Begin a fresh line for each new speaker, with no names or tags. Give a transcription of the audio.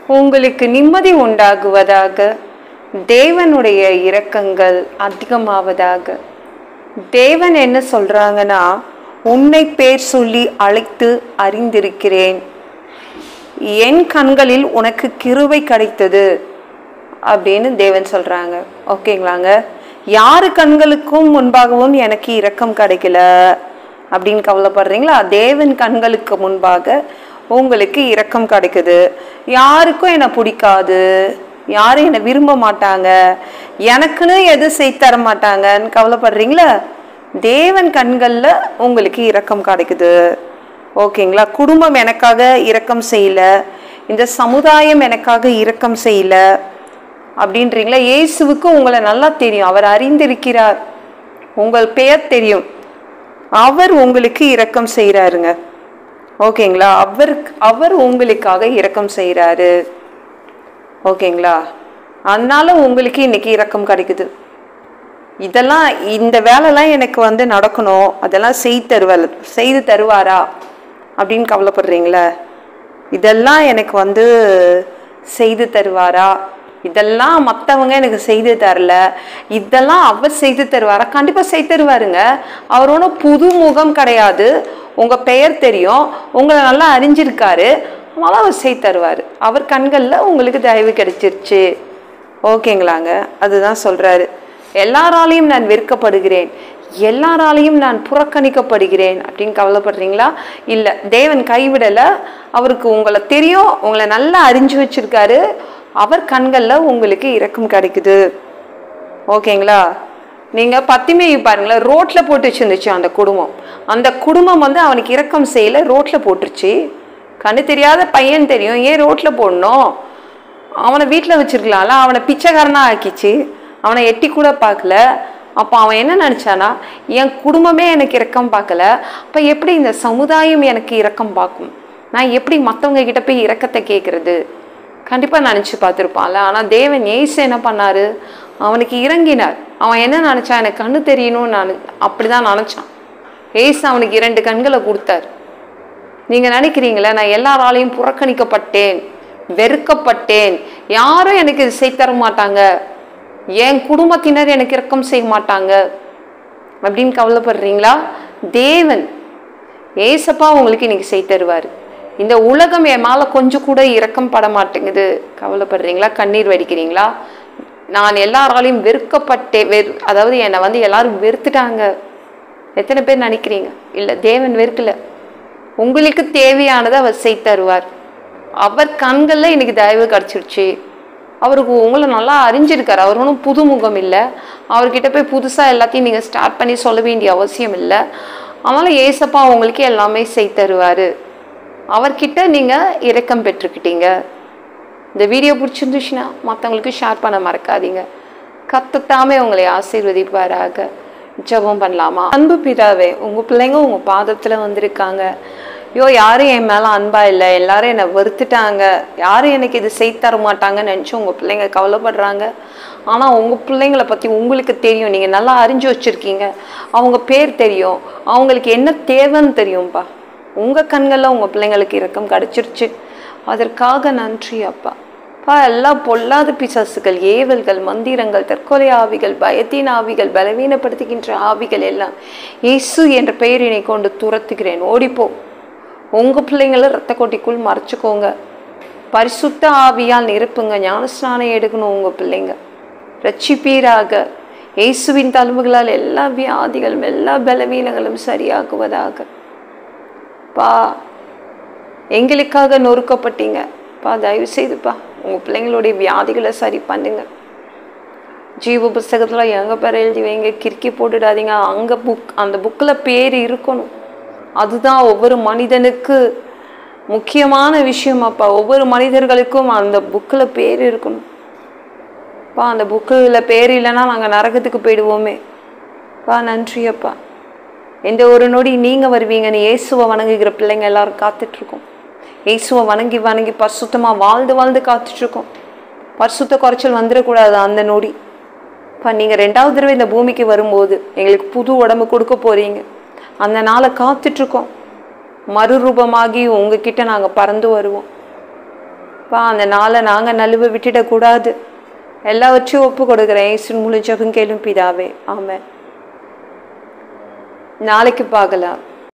உங்களுக்கு நிம்மதி உண்டாகுவதாக தேவனுடைய இரக்கங்கள் அதிகமாவதாக தேவன் என்ன சொல்றாங்கன்னா உன்னை பேர் சொல்லி அழைத்து அறிந்திருக்கிறேன் என் கண்களில் உனக்கு கிருபை கிடைத்தது அப்படின்னு தேவன் சொல்றாங்க ஓகேங்களாங்க யாரு கண்களுக்கும் முன்பாகவும் எனக்கு இரக்கம் கிடைக்கல அப்படின்னு கவலைப்படுறீங்களா தேவன் கண்களுக்கு முன்பாக உங்களுக்கு இரக்கம் கிடைக்குது யாருக்கும் என்னை பிடிக்காது யாரும் என்னை விரும்ப மாட்டாங்க எனக்குன்னு எது செய்து தர மாட்டாங்கன்னு கவலைப்படுறீங்களா தேவன் கண்களில் உங்களுக்கு இரக்கம் கிடைக்குது ஓகேங்களா குடும்பம் எனக்காக இரக்கம் செய்யல இந்த சமுதாயம் எனக்காக இரக்கம் செய்யல அப்படின்றீங்களா இயேசுவுக்கு உங்களை நல்லா தெரியும் அவர் அறிந்திருக்கிறார் உங்கள் பெயர் தெரியும் அவர் உங்களுக்கு இரக்கம் செய்கிறாருங்க ஓகேங்களா அவர் அவர் உங்களுக்காக இரக்கம் செய்கிறாரு ஓகேங்களா அதனால உங்களுக்கு இன்னைக்கு இரக்கம் கிடைக்குது இதெல்லாம் இந்த வேலைலாம் எனக்கு வந்து நடக்கணும் அதெல்லாம் செய்து தருவார் செய்து தருவாரா அப்படின்னு கவலைப்படுறீங்களா இதெல்லாம் எனக்கு வந்து செய்து தருவாரா இதெல்லாம் மற்றவங்க எனக்கு செய்து தரல இதெல்லாம் அவர் செய்து தருவாரா கண்டிப்பாக செய்து தருவாருங்க அவர் ஒன்றும் புது முகம் கிடையாது உங்கள் பெயர் தெரியும் உங்களை நல்லா அறிஞ்சிருக்காரு அதனால அவர் செய்து தருவார் அவர் கண்களில் உங்களுக்கு தயவு கிடைச்சிருச்சு ஓகேங்களாங்க அதுதான் சொல்றாரு எல்லாராலையும் நான் வெறுக்கப்படுகிறேன் எல்லாராலையும் நான் புறக்கணிக்கப்படுகிறேன் அப்படின்னு கவலைப்படுறீங்களா இல்லை தேவன் கைவிடலை அவருக்கு உங்களை தெரியும் உங்களை நல்லா அறிஞ்சு வச்சிருக்காரு அவர் கண்களில் உங்களுக்கு இரக்கம் கிடைக்குது ஓகேங்களா நீங்கள் பத்திமையை பாருங்களேன் ரோட்டில் போட்டு வச்சிருந்துச்சு அந்த குடும்பம் அந்த குடும்பம் வந்து அவனுக்கு இரக்கம் செய்யலை ரோட்டில் போட்டுருச்சு கண்ணு தெரியாத பையன் தெரியும் ஏன் ரோட்டில் போடணும் அவனை வீட்டில் வச்சிருக்கலாம்ல அவனை பிச்சைக்காரனா ஆக்கிச்சு அவனை எட்டி கூட பார்க்கல அப்போ அவன் என்ன நினச்சானா என் குடும்பமே எனக்கு இரக்கம் பார்க்கல அப்போ எப்படி இந்த சமுதாயம் எனக்கு இரக்கம் பார்க்கும் நான் எப்படி மற்றவங்க கிட்ட போய் இரக்கத்தை கேட்குறது கண்டிப்பாக நினச்சி பார்த்துருப்பான்ல ஆனால் தேவன் ஏசு என்ன பண்ணாரு அவனுக்கு இறங்கினார் அவன் என்ன நினச்சான் எனக்கு கண்ணு தெரியணும்னு நான் அப்படி தான் நினச்சான் ஏசு அவனுக்கு இரண்டு கண்களை கொடுத்தார் நீங்கள் நினைக்கிறீங்களே நான் எல்லாராலையும் புறக்கணிக்கப்பட்டேன் வெறுக்கப்பட்டேன் யாரும் எனக்கு இது செய்து தர மாட்டாங்க என் குடும்பத்தினர் எனக்கு இரக்கம் செய்ய மாட்டாங்க அப்படின்னு கவலைப்படுறீங்களா தேவன் ஏசப்பா உங்களுக்கு இன்னைக்கு செய்து தருவார் இந்த உலகம் என் மேலே கொஞ்சம் கூட இரக்கம் பட மாட்டேங்குது கவலைப்படுறீங்களா கண்ணீர் வடிக்கிறீங்களா நான் எல்லாராலையும் வெறுக்கப்பட்டேன் வெறு அதாவது என்னை வந்து எல்லாரும் வெறுத்துட்டாங்க எத்தனை பேர் நினைக்கிறீங்க இல்லை தேவன் வெறுக்கல உங்களுக்கு தேவையானதை அவர் செய்து தருவார் அவர் கண்களில் இன்னைக்கு தயவு கிடச்சிருச்சு அவருக்கு உங்களை நல்லா அறிஞ்சிருக்காரு அவர் ஒன்றும் புது முகம் இல்லை அவர்கிட்ட போய் புதுசாக எல்லாத்தையும் நீங்கள் ஸ்டார்ட் பண்ணி சொல்ல வேண்டிய அவசியம் இல்லை அதனால் ஏசப்பா உங்களுக்கு எல்லாமே செய்து தருவார் அவர்கிட்ட நீங்கள் இரக்கம் பெற்றுக்கிட்டீங்க இந்த வீடியோ பிடிச்சிருந்துச்சுன்னா மற்றவங்களுக்கு ஷேர் பண்ண மறக்காதீங்க கத்துட்டாமே உங்களை ஆசீர்வதிப்பாராக ஜெபம் பண்ணலாமா அன்பு பிதாவே உங்க பிள்ளைங்க உங்க பாதத்துல வந்திருக்காங்க ஐயோ யாரும் என் மேல அன்பா இல்லை எல்லாரும் என்னை வெறுத்துட்டாங்க யாரும் எனக்கு இது செய்து தர மாட்டாங்கன்னு நினச்சி உங்க பிள்ளைங்க கவலைப்படுறாங்க ஆனா உங்க பிள்ளைங்கள பத்தி உங்களுக்கு தெரியும் நீங்க நல்லா அறிஞ்சு வச்சிருக்கீங்க அவங்க பேர் தெரியும் அவங்களுக்கு என்ன தேவைன்னு தெரியும்ப்பா உங்க கண்கள்ல உங்க பிள்ளைங்களுக்கு இரக்கம் கிடைச்சிருச்சு அதற்காக நன்றி அப்பா பா எல்லா பொல்லாத பிசாசுகள் ஏவல்கள் மந்திரங்கள் தற்கொலை ஆவிகள் பயத்தின் ஆவிகள் பலவீனப்படுத்துகின்ற ஆவிகள் எல்லாம் இயேசு என்ற பெயரினை கொண்டு துரத்துகிறேன் ஓடிப்போ உங்க பிள்ளைங்களை ரத்த கொட்டிக்குள் மறைச்சுக்கோங்க பரிசுத்த ஆவியால் நிரப்புங்க ஞானஸ்நானம் எடுக்கணும் உங்க பிள்ளைங்க ரட்சிப்பீராக இயேசுவின் தழும்புகளால் எல்லா வியாதிகளும் எல்லா பலவீனங்களும் சரியாகுவதாக பா எங்களுக்காக நொறுக்கப்பட்டீங்க பா தயவு செய்துப்பா உங்கள் பிள்ளைங்களுடைய வியாதிகளை சரி பண்ணுங்க ஜீவ புஸ்தகத்தில் எங்க பேர் எழுதி வைங்க கிறுக்கி போட்டுடாதீங்க அங்கே புக் அந்த புக்கில் பேர் இருக்கணும் அதுதான் ஒவ்வொரு மனிதனுக்கு முக்கியமான விஷயம் அப்பா ஒவ்வொரு மனிதர்களுக்கும் அந்த புக்கில் பேர் இருக்கணும் பா அந்த புக்கில் பேர் இல்லைன்னா நாங்கள் நரகத்துக்கு போயிடுவோமே பா நன்றி அப்பா எந்த ஒரு நொடி நீங்கள் வருவீங்கன்னு இயேசுவை வணங்குகிற பிள்ளைங்க எல்லாரும் காத்துட்ருக்கோம் இயேசுவை வணங்கி வணங்கி பரிசுத்தமாக வாழ்ந்து வாழ்ந்து காத்துட்ருக்கோம் பரிசுத்த குறைச்சல் வந்துடக்கூடாது அந்த நொடி இப்போ நீங்கள் ரெண்டாவது தடவை இந்த பூமிக்கு வரும்போது எங்களுக்கு புது உடம்பு கொடுக்க போகிறீங்க அந்த நாளை காத்துட்ருக்கோம் மறுரூபமாகி உங்ககிட்ட நாங்கள் பறந்து வருவோம் பா அந்த நாளை நாங்கள் நழுவ விட்டுடக்கூடாது எல்லாவற்றையும் ஒப்பு கொடுக்குறேன் இயேசு முழு ஜெபம் கேளும் பிதாவே ஆமென் நாளைக்கு பார்க்கலாம்